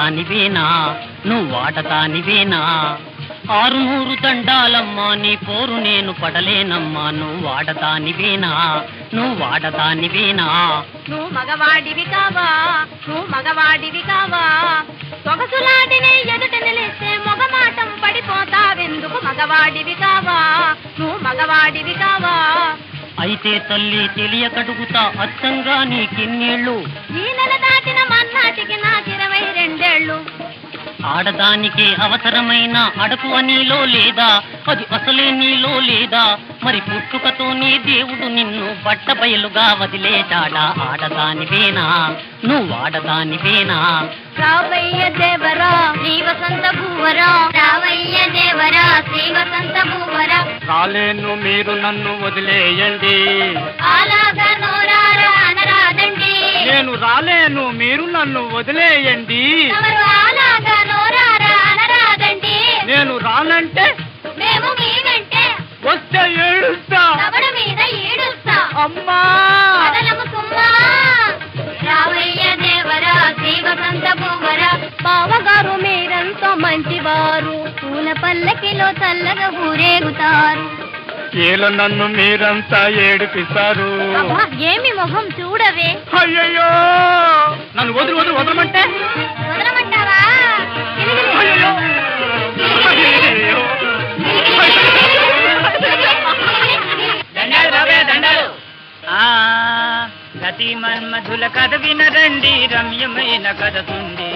వాడతానివేనా నువ్వు వాడతానివేనా ఆరు నూరు దండాలమ్మా నీ పోరు నేను పడలేనమ్మా నువ్వు వాడతానివేనా నువ్వు వాడతానివేనా నువ్వు మగవాడివి కావా నువ్వు మగవాడివి కావా సొగసులాడిని ఎదుట నిలిస్తే మొగమాటం పడిపోతావెందుకు మగవాడివి కావా నువ్వు మగవాడివి కావా అయితే తల్లి తెలియకడుగుతా అచ్చంగా నీకిన్నేళ్ళు ఈ నెల దాటిన మన్నాటికి నాకు ఇరవై రెండేళ్ళు ఆడదానికి అవసరమైన అడపు నీలో లేదా అది అసలే నీలో లేదా మరి పుట్టుకతోనే దేవుడు నిన్ను బట్ట బయలుగా వదిలేశాడా ఆడదానివేనా నువ్వు ఆడదానివేనా రావయ్య దేవరా శ్రీ వసంత భూవరా రావయ్య దేవరా శ్రీ వసంత భూవరా రాలేను మీరు నన్ను వదిలేయండి అలాగా నోరారా అనరాదండి నేను రాలేను మీరు నన్ను వదిలేయండి ఎవరు అలాగా నోరారా అనరాదండి నేను రానంటే మేము మీ వెంటే వస్తే ఏడుస్తా తవడ మీద ఈడుస్తా అమ్మా కదలము సుమ్మా రావయ్య దేవరా శ్రీ వసంత భూవరా బావగారు మీరంతా మంచివారు పూల పల్లకిలో చల్లగా ఊరేగుతారు ఏల నన్ను మీరంతా ఏడిపిస్తారు అబ్బా, ఏమి మొహం చూడవే అయ్యయ్యో నన్ను వదులు వదులు వదలమంటే వదలమంటావా గిలిగిలి. అయ్యయ్యో అయ్యయ్యో. దండాలు బాబే దండాలు ఆ గతి మన్మధుల కథ వినరండి రమ్యమైన కథ తుంది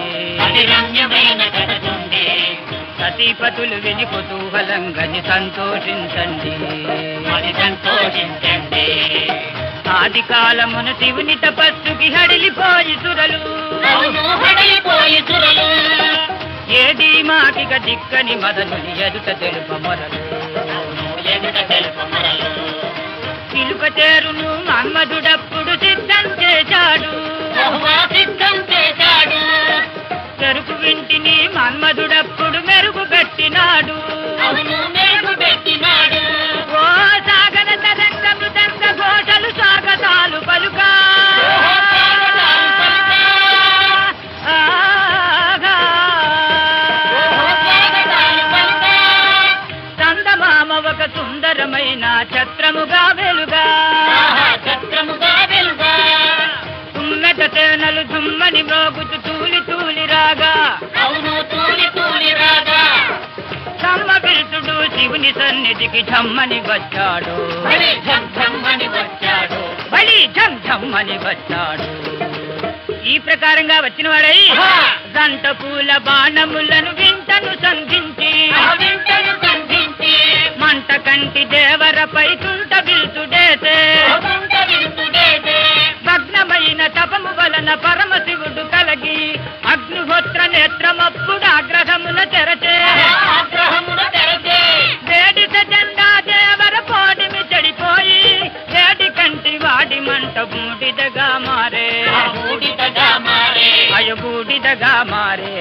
సతీపతులు విని కుతూహలంగని సంతోషించండి సంతోషించండి ఆది కాలమున శివుని తపస్సుకి హడిలిపోయి సురలు ఏది మాకిక దిక్కని మదనుని ఎదుట తెలుప మొరలు పిలుక చేరును మన్మధుడప్పుడు సిద్ధం చేశాడు చెరుకు వింటిని మన్మధుడప్పుడు మెరుగు పెట్టినాడు ఓ సాగర తరంగ మృదంగ ఘోషలు స్వాగతాలు పలుకా ఆగా. చందమామ ఒక సుందరమైన ఛత్రముగా వెలుగా తుమ్మెట తేనెలు దుమ్మని మ్రోగుతూ తూలి తూలి రాగా సమ్మ పిలుచుడు శివుని సన్నిధికి ఝమ్మని వచ్చాడు బలి ఝమ్ ఝమ్మని వచ్చాడు ఈ ప్రకారంగా వచ్చిన వాడై జంట పూల బాణములను వింటను సంధించి మంట కంటి దేవరపై తుంట పిలుచుడేసే భగ్నమైన తపము వలన పరమశివుడు కలగి అగ్నిహోత్ర నేత్రమప్పుడు ఆగ్రహమున తెరచే వేడిత జెండా దేవర పోడిమి చెడిపోయి వేడి కంటి వాడి మంట బూడిదగా మారే అయ బూడిదగా మారే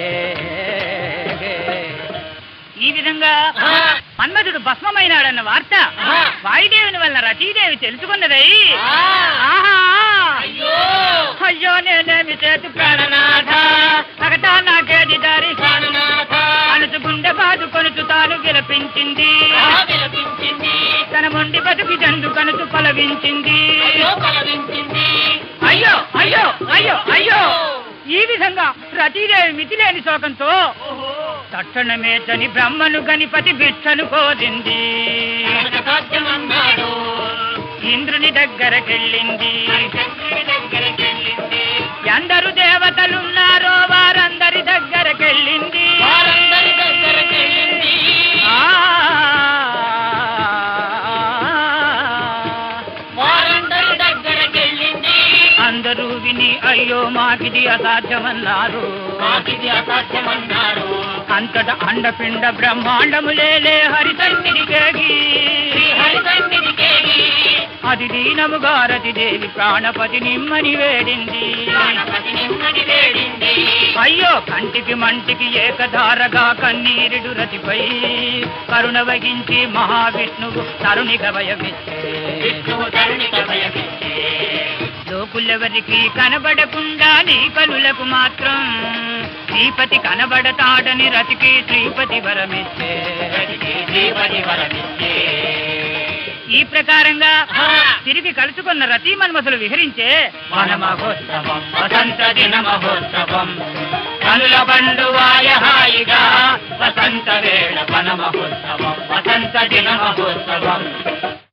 ఈ విధంగా మన్మధుడు భస్మమైనాడన్న వార్త వాయుదేవుని వలన రతీదేవి తెలుసుకున్నదై ఆహా అయ్యో నేనేమి చేతు ప్రాణనాథ అగటా నాకేది దారి అనుసు గుండె బాదు కొనుచు తాను విలపించింది తన మొండి బతుకి జందు కనుచు పలవించింది అయ్యో అయ్యో అయ్యో అయ్యో ఈ విధంగా రతీదేవి మితిలేని శోకంతో తక్షణమే చని బ్రహ్మను గణపతి భిక్షను కోరింది ఇంద్రుని దగ్గరకెళ్ళింది ఎందరు దేవతలున్నారో వారందరి దగ్గరకెళ్ళింది ఆ. అందరూ విని అయ్యో మాకిది అసాధ్యమన్నారు అంతట అండపిండ బ్రహ్మాండములేలే హరిసన్నిధికేగి అది దీనముగా రతిదేవి ప్రాణపతి నిమ్మని వేడింది అయ్యో కంటికి మంటికి ఏకధారగా కన్నీరుడు రతిపై కరుణ వహించి మహావిష్ణువు తరుణిక భయమిచ్చే లోక లోకులెవరికి కనబడకుండా నీ కనులకు మాత్రం శ్రీపతి కనబడతాడని రతికి శ్రీపతి వరమిచ్చే శ్రీపతి వరమిచ్చే ఈ ప్రకారంగా ఆ. తిరిగి కలుసుకున్న రతీ మన్మథులు విహరించే మన మహోత్సవం వసంత దిన మహోత్సవం కనుల పండువాయ హాయిగా వసంత వేళ వన మహోత్సవం వసంత దిన మహోత్సవం